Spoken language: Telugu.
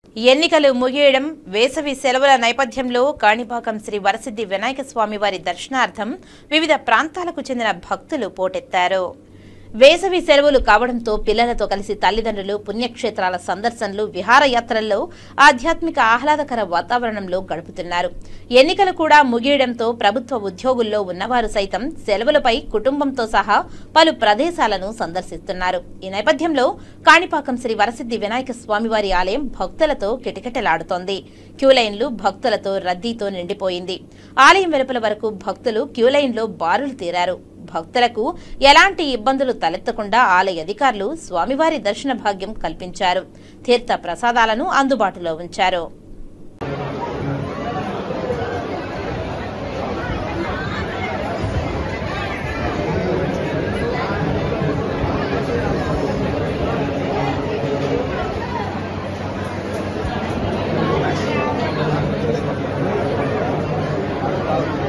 ఎన్నికలు ముగియడం వేసవి సెలవుల నేపథ్యంలో కాణిపాకం శ్రీ వరసిద్ధి వినాయక స్వామి వారి దర్శనార్థం వివిధ ప్రాంతాలకు చెందిన భక్తులు పోటెత్తారు వేసవి సెలవులు కావడంతో పిల్లలతో కలిసి తల్లిదండ్రులు పుణ్యక్షేత్రాల సందర్శనలు విహారయాత్రల్లో ఆధ్యాత్మిక ఆహ్లాదకర వాతావరణంలో గడుపుతున్నారు ఎన్నికలు కూడా ముగియడంతో ప్రభుత్వ ఉద్యోగుల్లో ఉన్నవారు సైతం సెలవులపై కుటుంబంతో సహా పలు ప్రదేశాలను సందర్శిస్తున్నారు ఈ నేపథ్యంలో కాణిపాకం శ్రీ వరసిద్ధి వినాయక స్వామివారి ఆలయం భక్తులతో కిటకిటలాడుతోంది క్యూలైన్లు భక్తులతో రద్దీతో నిండిపోయింది ఆలయం వెలుపల వరకు భక్తులు క్యూలైన్లో బారులు తీరారు భక్తులకు ఎలాంటి ఇబ్బందులు తలెత్తకుండా ఆలయ అధికారులు స్వామివారి దర్శన భాగ్యం కల్పించారు తీర్థ ప్రసాదాలను అందుబాటులో ఉంచారు Thank